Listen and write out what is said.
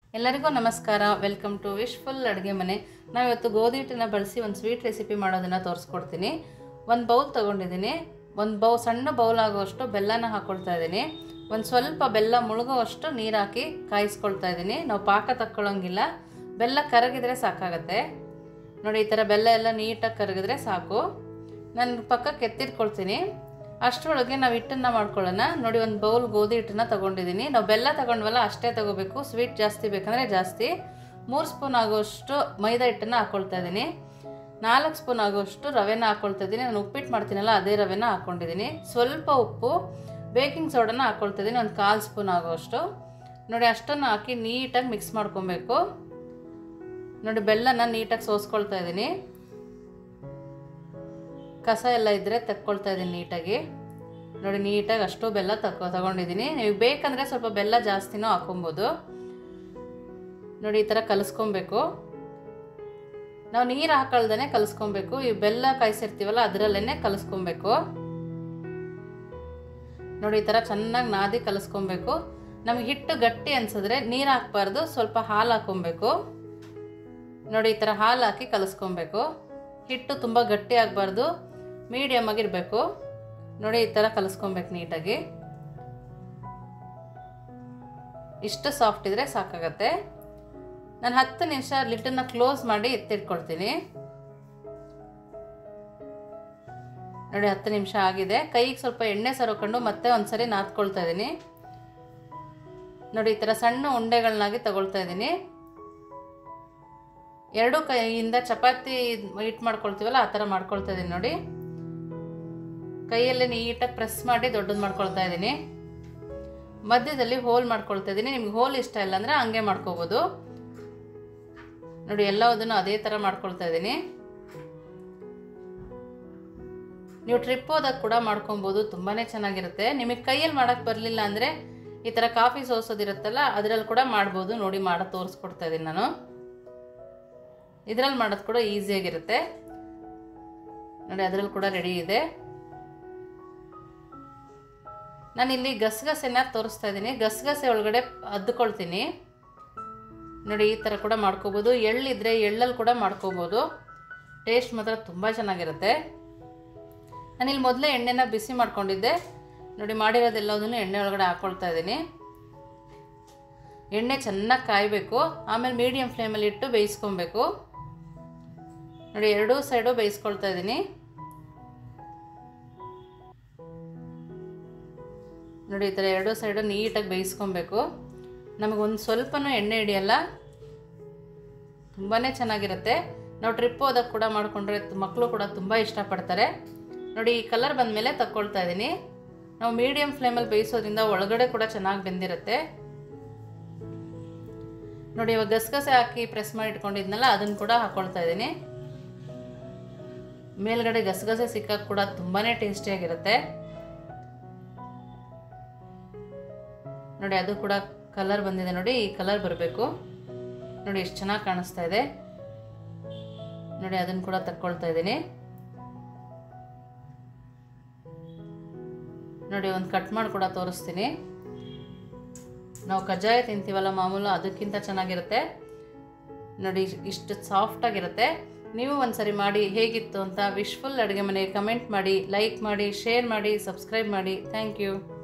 ಎಲ್ಲರಿಗೂ ನಮಸ್ಕಾರ welcome to wish full ಅಡುಗೆ ಮನೆ ನಾವಿವತ್ತು ಗೋಧಿ ಹಿಟ್ಟನ್ನ ಬಳಸಿ ಒಂದು ಸ್ವೀಟ್ ರೆಸಿಪಿ ಮಾಡೋದನ್ನು ತೋರಿಸ್ಕೊಡ್ತೀನಿ ಒಂದು ಬೌಲ್ ತೊಗೊಂಡಿದ್ದೀನಿ ಒಂದು ಬೌ ಸಣ್ಣ ಬೌಲ್ ಆಗುವಷ್ಟು ಬೆಲ್ಲನ ಹಾಕ್ಕೊಳ್ತಾ ಇದ್ದೀನಿ ಒಂದು ಸ್ವಲ್ಪ ಬೆಲ್ಲ ಮುಳುಗುವಷ್ಟು ನೀರು ಹಾಕಿ ಕಾಯಿಸ್ಕೊಳ್ತಾ ಇದ್ದೀನಿ ನಾವು ಪಾಕ ತಕ್ಕೊಳ್ಳೋಂಗಿಲ್ಲ ಬೆಲ್ಲ ಕರಗಿದ್ರೆ ಸಾಕಾಗತ್ತೆ ನೋಡಿ ಈ ಥರ ಬೆಲ್ಲ ಎಲ್ಲ ನೀಟಾಗಿ ಕರಗಿದ್ರೆ ಸಾಕು ನಾನು ಪಕ್ಕಕ್ಕೆ ಎತ್ತಿಟ್ಕೊಳ್ತೀನಿ ಅಷ್ಟರೊಳಗೆ ನಾವು ಹಿಟ್ಟನ್ನು ಮಾಡ್ಕೊಳ್ಳೋಣ ನೋಡಿ ಒಂದು ಬೌಲ್ ಗೋಧಿ ಹಿಟ್ಟನ್ನ ತೊಗೊಂಡಿದ್ದೀನಿ ನಾವು ಬೆಲ್ಲ ತೊಗೊಂಡ್ವಲ್ಲ ಅಷ್ಟೇ ತೊಗೋಬೇಕು ಸ್ವೀಟ್ ಜಾಸ್ತಿ ಬೇಕಂದರೆ ಜಾಸ್ತಿ ಮೂರು ಸ್ಪೂನ್ ಆಗೋಷ್ಟು ಮೈದಾ ಹಿಟ್ಟನ್ನು ಹಾಕ್ಕೊಳ್ತಾ ಇದ್ದೀನಿ ನಾಲ್ಕು ಸ್ಪೂನ್ ಆಗೋಷ್ಟು ರವೆನ ಹಾಕ್ಕೊಳ್ತಾ ಇದ್ದೀನಿ ನಾನು ಉಪ್ಪಿಟ್ಟು ಮಾಡ್ತೀನಲ್ಲ ಅದೇ ರವೆನ ಹಾಕ್ಕೊಂಡಿದ್ದೀನಿ ಸ್ವಲ್ಪ ಉಪ್ಪು ಬೇಕಿಂಗ್ ಸೋಡನ ಹಾಕ್ಕೊಳ್ತಾ ಇದ್ದೀನಿ ಒಂದು ಕಾಲು ಸ್ಪೂನ್ ಆಗೋಷ್ಟು ನೋಡಿ ಅಷ್ಟನ್ನು ಹಾಕಿ ನೀಟಾಗಿ ಮಿಕ್ಸ್ ಮಾಡ್ಕೊಬೇಕು ನೋಡಿ ಬೆಲ್ಲನ ನೀಟಾಗಿ ಸೋಸ್ಕೊಳ್ತಾ ಇದ್ದೀನಿ ಕಸ ಎಲ್ಲ ಇದ್ದರೆ ತಕ್ಕೊಳ್ತಾ ಇದ್ದೀನಿ ನೀಟಾಗಿ ನೋಡಿ ನೀಟಾಗಿ ಅಷ್ಟು ಬೆಲ್ಲ ತಗೊ ತಗೊಂಡಿದ್ದೀನಿ ನೀವು ಬೇಕಂದರೆ ಸ್ವಲ್ಪ ಬೆಲ್ಲ ಜಾಸ್ತಿನೂ ಹಾಕೊಬೋದು ನೋಡಿ ಈ ಥರ ಕಲಿಸ್ಕೊಬೇಕು ನಾವು ನೀರು ಹಾಕಳ್ದೇ ಕಲಿಸ್ಕೊಬೇಕು ಈ ಬೆಲ್ಲ ಕಾಯಿಸಿರ್ತೀವಲ್ಲ ಅದರಲ್ಲೇ ಕಲಿಸ್ಕೊಬೇಕು ನೋಡಿ ಈ ಥರ ಚೆನ್ನಾಗಿ ನಾದಿ ಕಲಿಸ್ಕೊಬೇಕು ನಮಗೆ ಹಿಟ್ಟು ಗಟ್ಟಿ ಅನ್ಸಿದ್ರೆ ನೀರು ಹಾಕ್ಬಾರ್ದು ಸ್ವಲ್ಪ ಹಾಲು ಹಾಕೊಬೇಕು ನೋಡಿ ಈ ಥರ ಹಾಲು ಹಾಕಿ ಕಲಿಸ್ಕೊಬೇಕು ಹಿಟ್ಟು ತುಂಬ ಗಟ್ಟಿ ಆಗಬಾರ್ದು ಮೀಡಿಯಮ್ ಆಗಿರಬೇಕು ನೋಡಿ ಈ ಥರ ಕಲಿಸ್ಕೊಬೇಕು ನೀಟಾಗಿ ಇಷ್ಟು ಸಾಫ್ಟ್ ಇದ್ದರೆ ಸಾಕಾಗತ್ತೆ ನಾನು ಹತ್ತು ನಿಮಿಷ ಲಿಟ್ಟನ್ನು ಕ್ಲೋಸ್ ಮಾಡಿ ಎತ್ತಿಟ್ಕೊಳ್ತೀನಿ ನೋಡಿ ಹತ್ತು ನಿಮಿಷ ಆಗಿದೆ ಕೈಗೆ ಸ್ವಲ್ಪ ಎಣ್ಣೆ ಸರೋಕೊಂಡು ಮತ್ತೆ ಒಂದ್ಸರಿ ನಾದ್ಕೊಳ್ತಾ ಇದ್ದೀನಿ ನೋಡಿ ಈ ಥರ ಸಣ್ಣ ಉಂಡೆಗಳನ್ನಾಗಿ ತಗೊಳ್ತಾ ಇದ್ದೀನಿ ಎರಡು ಕೈಯಿಂದ ಚಪಾತಿ ಹಿಟ್ ಮಾಡ್ಕೊಳ್ತೀವಲ್ಲ ಆ ಥರ ಮಾಡ್ಕೊಳ್ತಾ ಇದ್ದೀನಿ ನೋಡಿ ಕೈಯಲ್ಲೇ ನೀಟಾಗಿ ಪ್ರೆಸ್ ಮಾಡಿ ದೊಡ್ಡದು ಮಾಡ್ಕೊಳ್ತಾ ಇದ್ದೀನಿ ಮಧ್ಯದಲ್ಲಿ ಹೋಲ್ ಮಾಡ್ಕೊಳ್ತಾ ಇದ್ದೀನಿ ನಿಮ್ಗೆ ಹೋಲ್ ಇಷ್ಟ ಇಲ್ಲ ಅಂದರೆ ಹಂಗೆ ಮಾಡ್ಕೋಬೋದು ನೋಡಿ ಎಲ್ಲದನ್ನು ಅದೇ ಥರ ಮಾಡ್ಕೊಳ್ತಾ ಇದ್ದೀನಿ ನೀವು ಟ್ರಿಪ್ ಹೋದಾಗ ಕೂಡ ಮಾಡ್ಕೊಬೋದು ತುಂಬಾ ಚೆನ್ನಾಗಿರುತ್ತೆ ನಿಮಗೆ ಕೈಯಲ್ಲಿ ಮಾಡೋಕ್ಕೆ ಬರಲಿಲ್ಲ ಅಂದರೆ ಈ ಥರ ಕಾಫಿ ಸೋಸೋದಿರುತ್ತಲ್ಲ ಅದರಲ್ಲಿ ಕೂಡ ಮಾಡ್ಬೋದು ನೋಡಿ ಮಾಡೋದು ತೋರಿಸ್ಕೊಡ್ತಾ ಇದ್ದೀನಿ ನಾನು ಇದರಲ್ಲಿ ಮಾಡೋದು ಕೂಡ ಈಸಿಯಾಗಿರುತ್ತೆ ನೋಡಿ ಅದರಲ್ಲಿ ಕೂಡ ರೆಡಿ ಇದೆ ನಾನಿಲ್ಲಿ ಗಸಗಸೆನ ತೋರಿಸ್ತಾ ಇದ್ದೀನಿ ಗಸಗಸೆ ಒಳಗಡೆ ಅದ್ಕೊಳ್ತೀನಿ ನೋಡಿ ಈ ಥರ ಕೂಡ ಮಾಡ್ಕೋಬೋದು ಎಳ್ಳಿದ್ರೆ ಎಳ್ಳಲ್ಲಿ ಕೂಡ ಮಾಡ್ಕೋಬೋದು ಟೇಸ್ಟ್ ಮಾತ್ರ ತುಂಬ ಚೆನ್ನಾಗಿರುತ್ತೆ ನಾನಿಲ್ಲಿ ಮೊದಲೇ ಎಣ್ಣೆನ ಬಿಸಿ ಮಾಡ್ಕೊಂಡಿದ್ದೆ ನೋಡಿ ಮಾಡಿರೋದೆಲ್ಲದನ್ನು ಎಣ್ಣೆ ಒಳಗಡೆ ಹಾಕ್ಕೊಳ್ತಾ ಇದ್ದೀನಿ ಎಣ್ಣೆ ಚೆನ್ನಾಗಿ ಕಾಯಬೇಕು ಆಮೇಲೆ ಮೀಡಿಯಮ್ ಫ್ಲೇಮಲ್ಲಿ ಇಟ್ಟು ಬೇಯಿಸ್ಕೊಬೇಕು ನೋಡಿ ಎರಡೂ ಸೈಡು ಬೇಯಿಸ್ಕೊಳ್ತಾ ಇದ್ದೀನಿ ನೋಡಿ ಈ ಥರ ಎರಡೂ ಸೈಡು ನೀಟಾಗಿ ಬೇಯಿಸ್ಕೊಬೇಕು ನಮಗೊಂದು ಸ್ವಲ್ಪನೂ ಎಣ್ಣೆ ಹಿಡಿಯಲ್ಲ ತುಂಬಾ ಚೆನ್ನಾಗಿರುತ್ತೆ ನಾವು ಟ್ರಿಪ್ ಹೋದಾಗ ಕೂಡ ಮಾಡಿಕೊಂಡ್ರೆ ಮಕ್ಕಳು ಕೂಡ ತುಂಬ ಇಷ್ಟಪಡ್ತಾರೆ ನೋಡಿ ಈ ಕಲರ್ ಬಂದಮೇಲೆ ತಕ್ಕೊಳ್ತಾ ಇದ್ದೀನಿ ನಾವು ಮೀಡಿಯಮ್ ಫ್ಲೇಮಲ್ಲಿ ಬೇಯಿಸೋದ್ರಿಂದ ಒಳಗಡೆ ಕೂಡ ಚೆನ್ನಾಗಿ ಬೆಂದಿರುತ್ತೆ ನೋಡಿ ಇವಾಗ ಗಸಗಸೆ ಹಾಕಿ ಪ್ರೆಸ್ ಮಾಡಿ ಇಟ್ಕೊಂಡಿದ್ನಲ್ಲ ಅದನ್ನು ಕೂಡ ಹಾಕ್ಕೊಳ್ತಾ ಇದ್ದೀನಿ ಮೇಲ್ಗಡೆ ಗಸಗಸೆ ಸಿಕ್ಕಾಗ ಕೂಡ ತುಂಬಾ ಟೇಸ್ಟಿಯಾಗಿರುತ್ತೆ ನೋಡಿ ಅದು ಕೂಡ ಕಲರ್ ಬಂದಿದೆ ನೋಡಿ ಈ ಕಲರ್ ಬರಬೇಕು ನೋಡಿ ಎಷ್ಟು ಚೆನ್ನಾಗಿ ಕಾಣಿಸ್ತಾ ಇದೆ ನೋಡಿ ಅದನ್ನು ಕೂಡ ತಕ್ಕೊಳ್ತಾ ಇದ್ದೀನಿ ನೋಡಿ ಒಂದು ಕಟ್ ಮಾಡಿ ಕೂಡ ತೋರಿಸ್ತೀನಿ ನಾವು ಕಜ್ಜಾಯ ತಿಂತೀವಲ್ಲ ಮಾಮೂಲು ಅದಕ್ಕಿಂತ ಚೆನ್ನಾಗಿರುತ್ತೆ ನೋಡಿ ಇಷ್ಟು ಸಾಫ್ಟಾಗಿರುತ್ತೆ ನೀವು ಒಂದ್ಸರಿ ಮಾಡಿ ಹೇಗಿತ್ತು ಅಂತ ವಿಶ್ಫುಲ್ ಅಡುಗೆ ಮನೆ ಕಮೆಂಟ್ ಮಾಡಿ ಲೈಕ್ ಮಾಡಿ ಶೇರ್ ಮಾಡಿ ಸಬ್ಸ್ಕ್ರೈಬ್ ಮಾಡಿ ಥ್ಯಾಂಕ್ ಯು